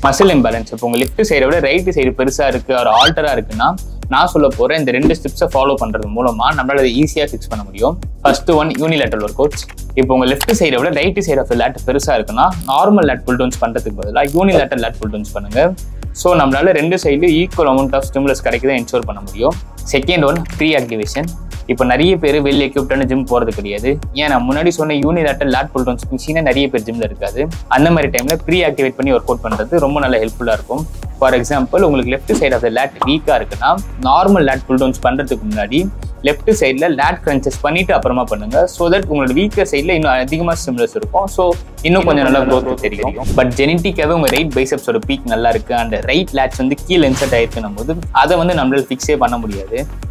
muscle imbalance இப்போ உங்க left சைடை விட ரைட் சைடு பெருசா இருக்கு ஒரு ஆல்டரா இருக்குன்னா நான் சொல்ல போற இந்த ரெண்டு ஸ்டெப்ஸை ஃபாலோ பண்றது மூலமா நம்மளால அதை ஈஸியா ஃபிக்ஸ் பண்ண முடியும் first one unilateral workouts இப்போ உங்க லெஃப்ட் சைடை விட ரைட் சைடு ஆஃப் லேட் பெருசா இருக்குன்னா நார்மல் லேட் புல் டவுன்ஸ் பண்றதுக்கு பதிலாக யூனிலேட்டர் லேட் புல் டவுன்ஸ் பண்ணுங்க ஸோ நம்மளால ரெண்டு சைட்லையும் ஈக்குவல் அமௌண்ட் ஆஃப் ஸ்டிமுலஸ் கிடைக்குதா என்ஷோர் பண்ண முடியும் செகண்ட் ஒன் ப்ரீ ஆக்டிவேஷன் இப்போ நிறைய பேர் வெளில எக்யூப்டான ஜிம் போகிறது கிடையாது ஏன் நான் முன்னாடி சொன்ன யூனிலேட்டர் லேட் புல் டவுன்ஸ் மிஷினே நிறைய பேர் ஜிம்ல இருக்காது அந்த மாதிரி டைம்ல ப்ரீ ஆக்டிவேட் பண்ணி ஒர்க் அவுட் பண்ணுறது ரொம்ப நல்ல ஹெல்ப்ஃபுல்லாக இருக்கும் ஃபார் எக்ஸாம்பிள் உங்களுக்கு left side of the lat வீக்காக இருக்குன்னா நார்மல் லேட் புல் டவுன்ஸ் பண்ணுறதுக்கு முன்னாடி லெஃப்ட் சைடில் லேட் கிரன்ச்சஸ் பண்ணிட்டு அப்புறமா பண்ணுங்க ஸோ தட் உங்களோட வீக்கர் சைடில் இன்னும் அதிகமாக ஸ்டிமுலஸ் இருக்கும் ஸோ இன்னும் கொஞ்சம் நல்லா க்ரோத் தெரியும் பட் ஜெனட்டிக்காகவே உங்கள் ரைட் பைசப்ஸோட பீக் நல்லா இருக்கு அண்ட் ரைட் லேட்ஸ் வந்து கீழே இன்சர்ட் ஆயிருக்குன்னும் போது அதை வந்து நம்மளால ஃபிக்ஸே பண்ண முடியாது